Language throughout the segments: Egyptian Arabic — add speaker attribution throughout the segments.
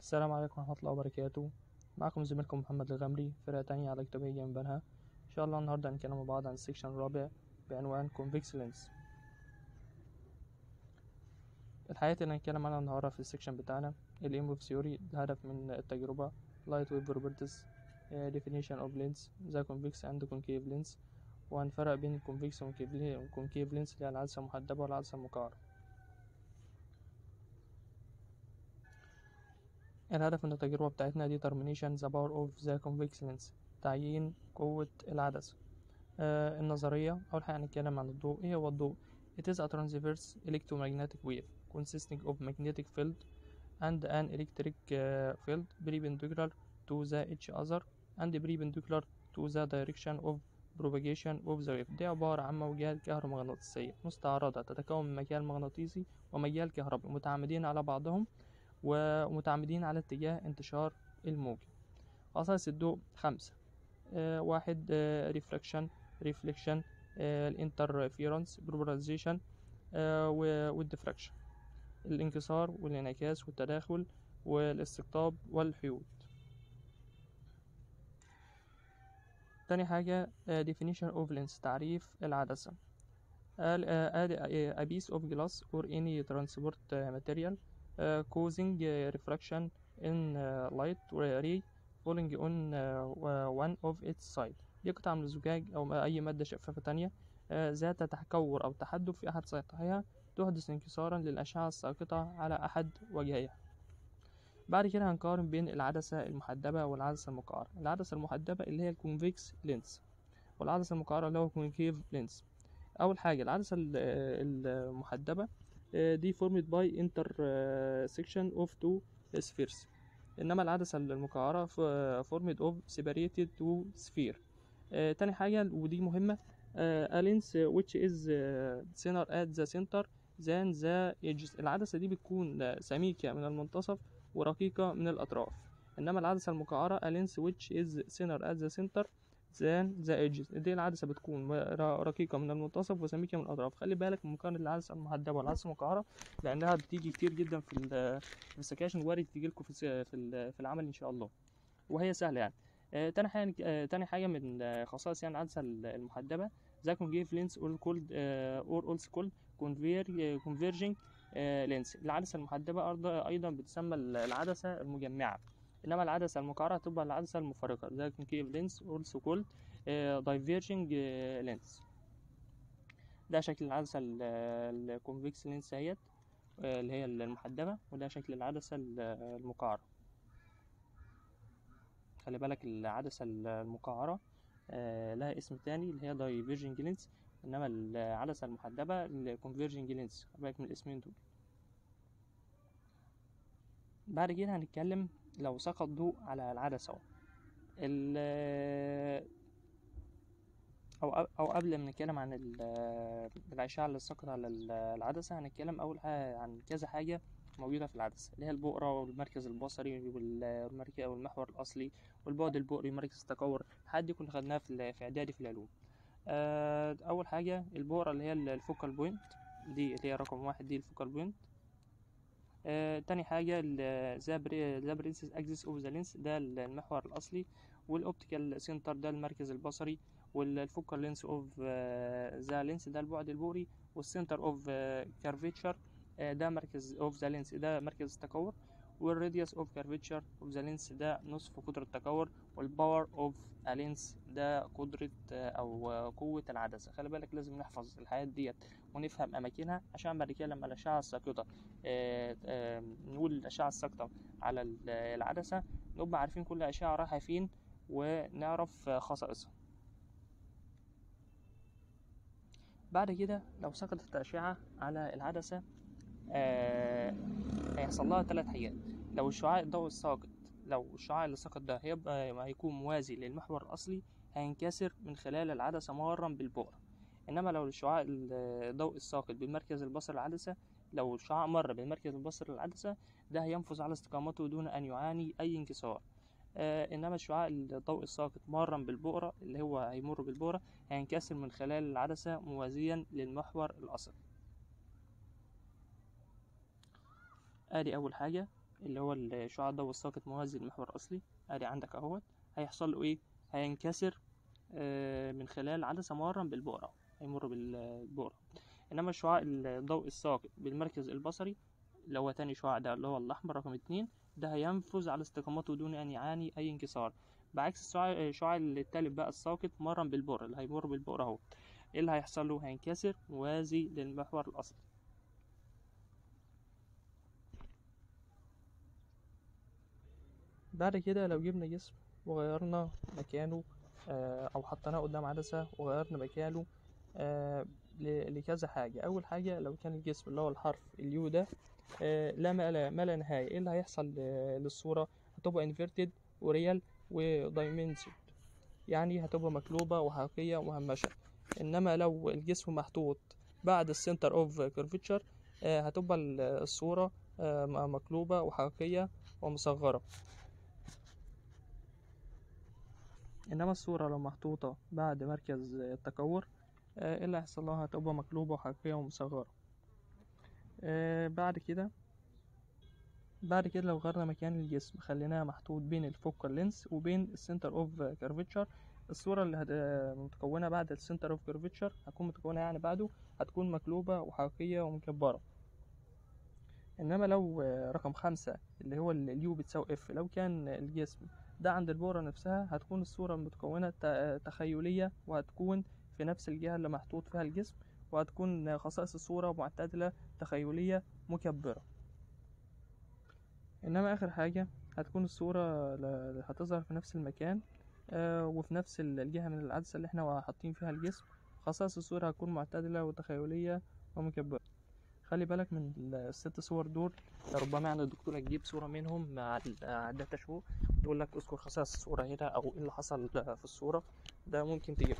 Speaker 1: السلام عليكم ورحمة الله وبركاته معكم زميلكم محمد الغمري فرقة تانية على كتابية جنب بنها إن شاء الله النهاردة هنتكلم مع بعض عن السكشن الرابع بعنوان convex lens الحاجات اللي هنتكلم عنها النهاردة في السكشن بتاعنا ال of theory الهدف من التجربة light wave properties آه، definition of lens the convex and concave lens وهنفرق بين convex و concave lens اللي هي العدسة المحدبة والعدسة المقعرة الهدف من التجربة بتاعتنا determination the power of the convex lens تعيين قوة العدسة آه النظرية أول حاجة هنتكلم عن الضوء إيه هو الضوء It is a transverse electromagnetic wave consisting of magnetic field and an electric uh, field perpendicular to the each other and perpendicular to the direction of propagation of the wave دي عبارة عن موجات كهرومغناطيسية مستعرضة تتكون من مجال مغناطيسي ومجال كهربي متعامدين على بعضهم ومتعامدين على اتجاه انتشار الموجة خصائص الضوء خمسة آه واحد آه ريفراكشن ريفليكشن آه الانترفيرنس بروبراليزيشن آه والديفراكشن الانكسار والانعكاس والتداخل والاستقطاب والحيود تاني حاجة آه definition of lens تعريف العدسة قال آه a piece of glass or any transport material uh, causing uh, refraction in uh, light ray falling on uh, one of its side دي قطعة من الزجاج أو أي مادة شفافة تانية uh, ذات تكور أو تحدب في أحد سطحها تحدث انكسارا للأشعة الساقطة على أحد وجهيها بعد كده هنقارن بين العدسة المحدبة والعدسة المقعرة العدسة المحدبة اللي هي الكونفكس لينس والعدسة المقعرة اللي هو كونكيف لينس أول حاجة العدسة المحدبة دي formed by intersection of two spheres انما العدسة المقعرة formed of separated two sphere آه تاني حاجة ودي مهمة آه a lens which is thinner at the center than the edges العدسة دي بتكون سميكة من المنتصف ورقيقة من الأطراف إنما العدسة المقعرة a lens which is thinner at the center than the edges دي العدسة بتكون رقيقة من المنتصف وسميكة من الأطراف خلي بالك من مقارنة العدسة المحدبة والعدسة المقعرة لأنها بتيجي كتير جدا في في السكاشن وارد تيجي لكم في في العمل إن شاء الله وهي سهلة يعني آه تاني حاجة آه تاني حاجة من آه خصائص يعني العدسة المحدبة ذا كونجيف لينس اور كولد اور اولسو كولد كونفير كونفيرجينج لينس العدسة المحدبة أيضا بتسمى العدسة المجمعة انما العدسه المقعره تبقى العدسه المفرقه ده concave lens also called uh, diverging uh, lens ده شكل العدسه الكونفكس لينس اهيت uh, اللي هي المحدبه وده شكل العدسه المقعره خلي بالك العدسه المقعره لها اسم تاني اللي هي diverging lens انما العدسه المحدبه الكونفيرجنج لينس خلي بالك من الاسمين دول بعد كده هنتكلم لو سقط ضوء على العدسة ال أو أو قبل ما نتكلم عن الأشعة اللي سقط على العدسة هنتكلم أول حاجة عن كذا حاجة موجودة في العدسة اللي هي البؤرة والمركز البصري والمركز أو المحور الأصلي والبعد البؤري ومركز التكور الحاجات دي كنا خدناها في إعدادي في العلوم أول حاجة البؤرة اللي هي الفوكال بوينت دي اللي هي رقم واحد دي الفوكال بوينت آه، تاني حاجة ذا برنسس اكسس اوف ذا لينس ده المحور الأصلي والأوبتيكال سنتر ده المركز البصري والفوكال لينس اوف ذا لينس ده البعد البوري والسنتر اوف كارفيتشر ده مركز اوف ذا لينس ده مركز التكور والراديوس اوف كارفيتشر اوف ذا لينس ده نصف قدرة التكور والباور اوف ا لينس ده قدرة او قوة العدسة خلي بالك لازم نحفظ الحاجات ديت ونفهم اماكنها عشان بعد كده لما الاشعة الساقطة نقول الاشعة الساقطة على العدسة نبقى عارفين كل اشعة رايحة فين ونعرف خصائصها بعد كده لو سقطت أشعة على العدسة آه هيحصل لها ثلاث حاجات لو الشعاع الضوء الساقط لو الشعاع اللي سقط ده هيبقى هيكون موازي للمحور الأصلي هينكسر من خلال العدسة مرا بالبؤرة إنما لو الشعاع الضوء الساقط بالمركز البصري للعدسة لو الشعاع مر بالمركز البصري للعدسة ده هينفذ على استقامته دون أن يعاني أي انكسار آه إنما الشعاع الضوء الساقط مرا بالبؤرة اللي هو هيمر بالبؤرة هينكسر من خلال العدسة موازيا للمحور الأصلي ادي اول حاجه اللي هو الشعاع الضوئي الساقط موازي للمحور الأصلي ادي عندك اهوت هيحصل له ايه هينكسر آه، من خلال عدسة مرة بالبؤرة هيمر بالبؤرة انما الشعاع الضوئي الساقط بالمركز البصري اللي هو تاني شعاع ده اللي هو الأحمر رقم اتنين ده هينفذ على استقامته دون أن يعاني أي انكسار بعكس الشعاع الشعاع التالت بقى الساقط مرا بالبؤرة اللي هيمر بالبؤرة اهو ايه اللي هيحصل له هينكسر موازي للمحور الأصلي بعد كده لو جبنا جسم وغيرنا مكانه آه، او حطيناه قدام عدسة وغيرنا مكانه آه، ل- لكذا حاجة أول حاجة لو كان الجسم اللي هو الحرف اليو ده آه، لا ما لا, ما لا نهاية ايه اللي هيحصل ل- للصورة هتبقى انفيرتد وريال ودايمنسد يعني هتبقى مقلوبة وحقيقية ومهمشة انما لو الجسم محطوط بعد السنتر اوف كيرفتشر هتبقى ال- الصورة آه، م- مقلوبة وحقيقية ومصغرة انما الصورة لو محطوطة بعد مركز التكور آه، ايه اللي هيحصل لها هتبقى مقلوبة وحقيقية ومصغرة آه، بعد كده بعد كده لو غيرنا مكان الجسم خليناه محطوط بين الفوكال لينس وبين السنتر اوف كيرفتشر الصورة اللي هت... آه، متكونة بعد السنتر اوف كيرفتشر هتكون متكونة يعني بعده هتكون مقلوبة وحقيقية ومكبرة انما لو آه، رقم خمسة اللي هو ال- اليو بتساوي اف لو كان الجسم ده عند البورة نفسها هتكون الصورة متكونة ت- تخيلية وهتكون في نفس الجهة اللي محطوط فيها الجسم وهتكون خصائص الصورة معتدلة تخيلية مكبرة انما اخر حاجة هتكون الصورة ل- هتظهر في نفس المكان آه، وفي نفس ال- الجهة من العدسة اللي احنا حاطين فيها الجسم خصائص الصورة هتكون معتدلة وتخيلية ومكبرة خلي بالك من الست صور دول ربما يعني الدكتور هتجيب صورة منهم مع ال- على الداتا شو تقول لك اذكر خصائص الصورة هنا أو إيه اللي حصل في الصورة ده ممكن تجيبها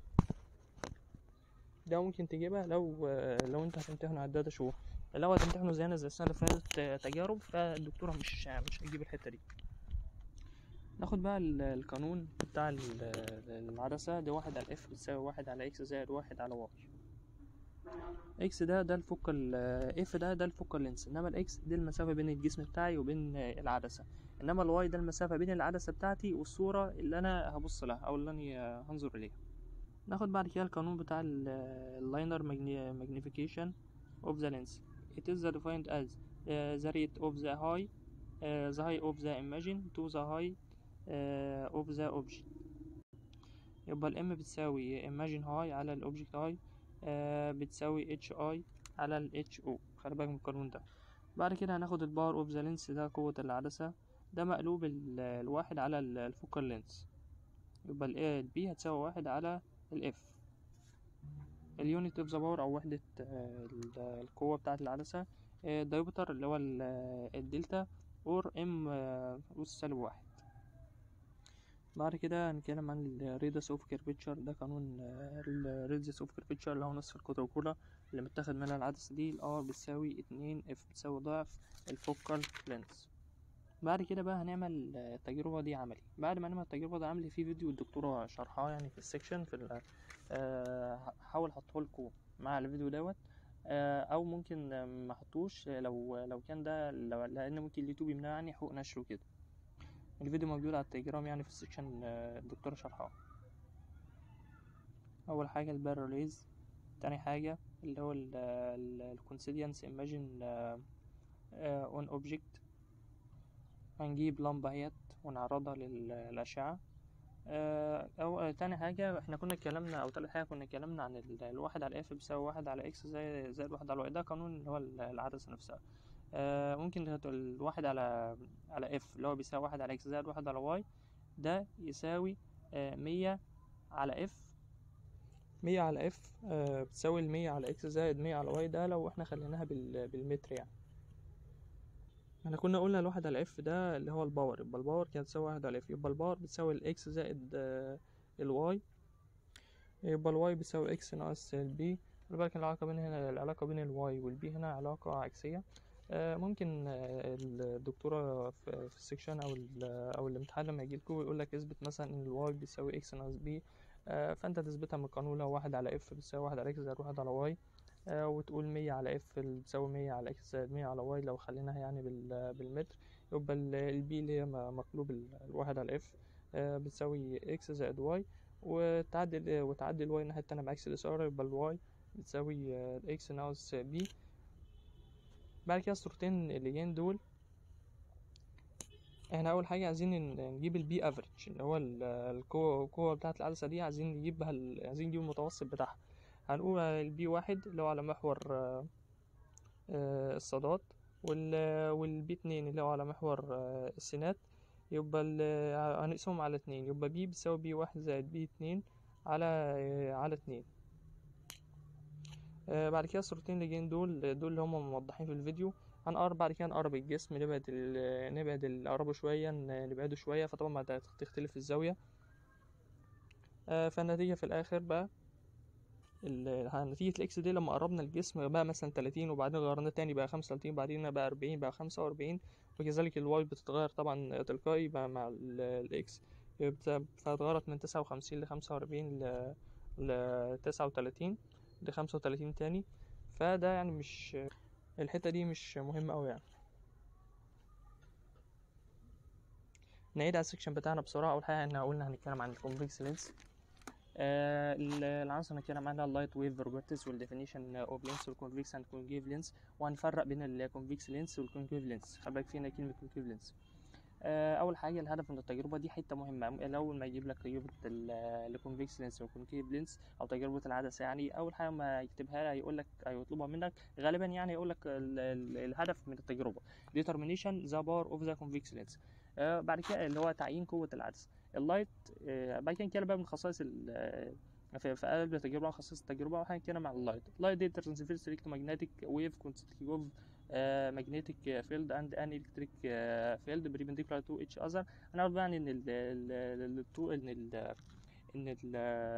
Speaker 1: ده ممكن تجيبها لو لو انت هتمتحن على الداتا شو لو هتمتحنوا زينا زي السنة اللي فاتت آه، تجارب فالدكتورة مش مش هتجيب الحتة دي ناخد بقى ال- القانون بتاع ال- العدسة ده واحد على اف بتساوي واحد على اكس زائد واحد على واي اكس ده ده الفوكال اف ده ده الفوكال لينس انما الاكس دي المسافه بين الجسم بتاعي وبين آه، العدسه انما الواي ده المسافه بين العدسه بتاعتي والصوره اللي انا هبص لها او اللي انا آه، هنظر اليها ناخد بعد كده القانون بتاع اللاينر ماجنيفيكيشن of the lens it is defined as uh, the rate of the high uh, the high of the image to the high uh, of the object يبقى الام بتساوي imagine high على الاوبجكت high آه، بتساوي اتش اي على الاتش او خلي بالك من القانون ده بعد كده هناخد الباور اوف ذا لينس ده قوة العدسة ده مقلوب ال- الواحد على ال- الفوكال لينس يبقى ال البي هتساوي واحد على الاف اليونت اوف ذا باور او وحدة آه، ال- القوة بتاعة العدسة الدايبتر اللي هو ال- الدلتا اور ام أس سالب واحد بعد كده هنتكلم عن الريدس اوف كيرفتشر ده قانون الريدس اوف كيرفتشر اللي هو نصف القطر الكلى اللي متاخد منها العدسة دي الار بتساوي اتنين اف بتساوي ضعف الفوكال لينس بعد كده بقى هنعمل آه، التجربة دي عملي بعد ما نعمل التجربة دي عملي في فيديو الدكتورة شرحها يعني في السكشن في ال- آه، هحاول احطه لكم مع الفيديو دوت آه، او ممكن آه، ما احطوش آه، لو لو كان ده لو- لان ممكن اليوتيوب يمنعني حقوق نشر وكده الفيديو موجود على التليجرام يعني في السكشن آه، الدكتورة شرحها اول حاجة الباروليز تاني حاجة اللي هو الكونسيديانس ايماجين اون اوبجكت هنجيب لمبة اهيت ونعرضها لل- للأشعة آه، أو آه، تاني حاجة احنا كنا اتكلمنا أو تالت حاجة كنا اتكلمنا عن ال- الواحد على اف بيساوي واحد على اكس زي زائد واحد على واي ده قانون اللي هو ال- العدسة نفسها آه، ممكن هت- الواحد على على اف اللي هو بيساوي واحد على اكس زائد واحد على واي ده يساوي آه، مية على اف مية على اف آه، بتساوي المية على اكس زائد مية على واي ده لو احنا خليناها بال- بالمتر يعني احنا كنا قلنا الواحد على اف ده اللي هو الباور يبقى الباور كانت تساوي واحد على اف يبقى الباور بتساوي الاكس زائد آه، الواي يبقى الواي بتساوي اكس ناقص البي خلي بالك العلاقة بين هنا العلاقة بين الواي والبي هنا علاقة عكسية آه، ممكن آه، الدكتورة في في السكشن أو ال- أو الامتحان لما يجيلكوا يقول لك اثبت مثلا إن الواي بيساوي اكس ناقص بي فأنت تثبتها من القانون لو واحد على اف بيساوي واحد على اكس زائد واحد على واي آه، وتقول مية على اف بتساوي مية على اكس زائد مية على واي لو خليناها يعني بال- بالمتر يبقى البي اللي هي م- مقلوب ال- الواحد على اف بتساوي اكس زائد واي وتعدل وتعدي الواي الناحية التانية بعكس الإشارة يبقى الواي بتساوي الاكس ناقص بي بعد كده الصورتين اللي جايين دول احنا اول حاجه عايزين ن- نجيب البي افريج اللي هو ال- القوه القوه بتاعه العدسه دي عايزين نجيبها ال- عايزين نجيب المتوسط بتاعها هنقول البي واحد اللي هو على محور آه، آه، الصادات وال والبي اتنين اللي هو على محور آه، السينات يبقى ال- هنقسمهم على اتنين يبقى بي بتساوي بي واحد زائد بي اتنين على آه، على اتنين آه، بعد كده الصورتين اللي جايين دول دول اللي هم موضحين في الفيديو هنقرب بعد كده نقرب الجسم نبعد ال- نبعد القربه شوية ن- نبعده شوية فطبعا ما هت- تختلف الزاوية آه، فالنتيجة في الآخر بقى ال- ه- نتيجة الإكس دي لما قربنا الجسم بقى مثلا تلاتين وبعدين غيرنا تاني بقى خمسة وتلاتين بعدين بقى أربعين بقى خمسة وأربعين وكذلك الواي بتتغير طبعا تلقائي بقى مع ال- الإكس بت- فاتغيرت من تسعة وخمسين لخمسة وأربعين ل لتسعة وتلاتين لخمسة وتلاتين تاني فده يعني مش الحتة دي مش مهمة أوي يعني نعيد على السكشن بتاعنا بسرعة أول حاجة احنا قلنا هنتكلم عن الكونفكس لينس آه ال- العناصر هنتكلم عنها اللايت ويف بروبرتيز والديفينيشن اوف لينس والكونفكس اند كونكيف لينس وهنفرق بين الكونفكس لينس والكونكيف لينس خلي بالك فينا كلمة كونكيف لينس آه اول حاجه الهدف من التجربه دي حته مهمه الاول ما يجيب لك تجربه الكونفكس لينس والكونكيف لينس او تجربه العدسه يعني اول حاجه ما يكتبها لها يقول لك هيطلبها منك غالبا يعني يقول لك ال- ال- الهدف من التجربه determination the power of the convex lens آه بعد كده اللي هو تعيين قوه العدسه اللايت آه بعد كده نتكلم بقى من خصائص ال- آه، في في قلب التجربه خصائص التجربه واحنا هنتكلم عن اللايت اللايت دي ترانسفيرس الكترومagnetic ويف consisting of uh, magnetic field and an electric uh, field perpendicular to each other هنعرف بقى ان ال ال ال الطو- ان ال ان ال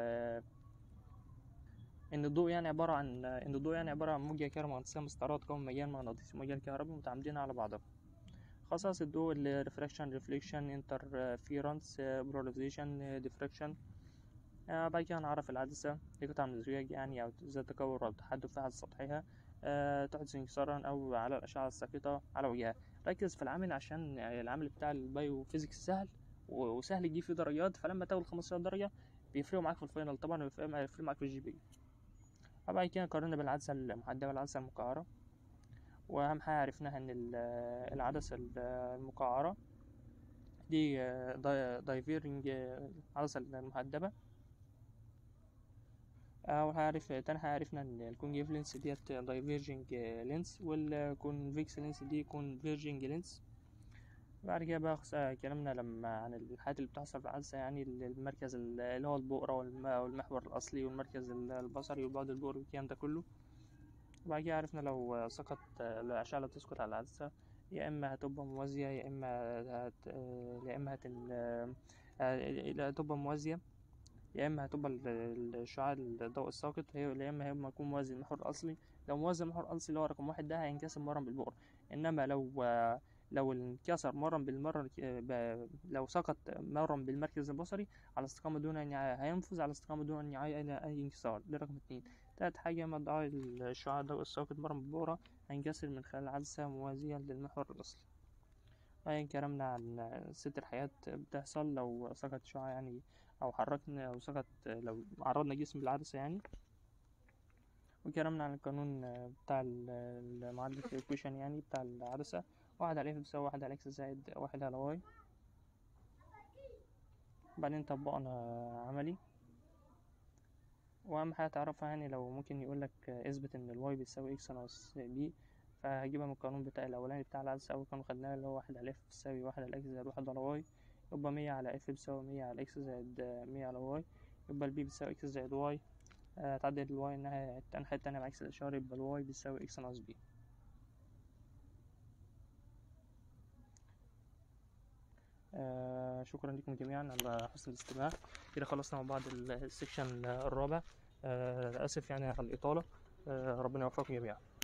Speaker 1: ان الضوء يعني عباره عن ان الضوء يعني عباره عن موجه كهرومغناطيسيه مستعرضه تكون مجال مغناطيسي ومجال كهربي متعامدين على بعضهم خصائص الضوء الريفراكشن ريفليكشن انترفيرنس بولاريزيشن ديفراكشن بعد كده هنعرف العدسة هي قطعة من الزجاج يعني أو ذات تكون أو تحدث فيها على سطحها آه، تحدث انكسارا أو على الأشعة الساقطة على وجهها ركز في العامل عشان العامل بتاع البايو فيزيكس سهل و- وسهل تجيب فيه درجات فلما تاخد 15 درجة بيفرقوا معاك في الفاينل طبعا ويفرقوا يفرقوا معاك في الجي بي بعد كده قارنا بالعدسة المحدبة والعدسة المقعرة وأهم حاجة عرفناها إن ال- العدسة المقعرة دي دايفيرنج العدسة المحدبة أول حاجة عرف تاني حاجة عرفنا إن الكونجيف لينس ديت دايفيرجنج لينس والكونفكس لينس دي كونفيرجنج لينس بعد كده بقى خص- كلامنا لما عن الحاجات اللي بتحصل في العدسة يعني المركز ال- اللي هو البؤرة والم- والمحور الأصلي والمركز ال- البصري والبعد البؤري والكلام ده كله وبعد كده عرفنا لو سقط الأشعة اللي بتسقط على العدسة يا إما هتبقى موازية يا إما هت... يا إما هتن... هتبقى موازية يا اما هتبقى ال- ال- الشعاع الضوء الساقط هي يا اما هيبقى يكون موازي المحور الاصلي لو موازي المحور الاصلي اللي هو رقم واحد ده هينكسر مرة بالبؤر انما لو لو انكسر مرة بالمرة ب- لو سقط مرة بالمركز البصري على استقامة دون ان يع- هينفذ على استقامة دون ان يعي الى اي انكسار ده رقم اتنين تالت حاجة مدعاء الشعاع الضوء الساقط مرة بالبؤرة هينكسر من خلال عدسة موازية للمحور الاصلي بعدين كلامنا عن ست الحياة بتحصل لو سقط شعاع يعني أو حركنا أو سقط لو عرضنا جسم بالعدسة يعني وكلامنا عن القانون بتاع ال- المعادلة الإيكويشن يعني بتاع العدسة واحد على إف بيساوي واحد على إكس زائد واحد على واي بعدين طبقنا عملي وأهم حاجة تعرفها يعني لو ممكن يقولك اثبت إن الواي بيساوي إكس ناقص بي فهجيبها من القانون بتاع الأولاني بتاع العدسة أول قانون خدناه اللي هو واحد على إف بيساوي واحد على إكس زائد واحد على واي يبقى مية على إف بيساوي مية على إكس زائد مية على واي يبقى البي بيساوي إكس زائد واي آه، تعدل الواي الناحية الناحية التانية بعكس الإشارة يبقى الواي بيساوي إكس ناقص بي آه شكرا لكم جميعا على حسن الاستماع كده خلصنا مع بعض السكشن الرابع آه آسف يعني على الإطالة آه ربنا يوفقكم جميعا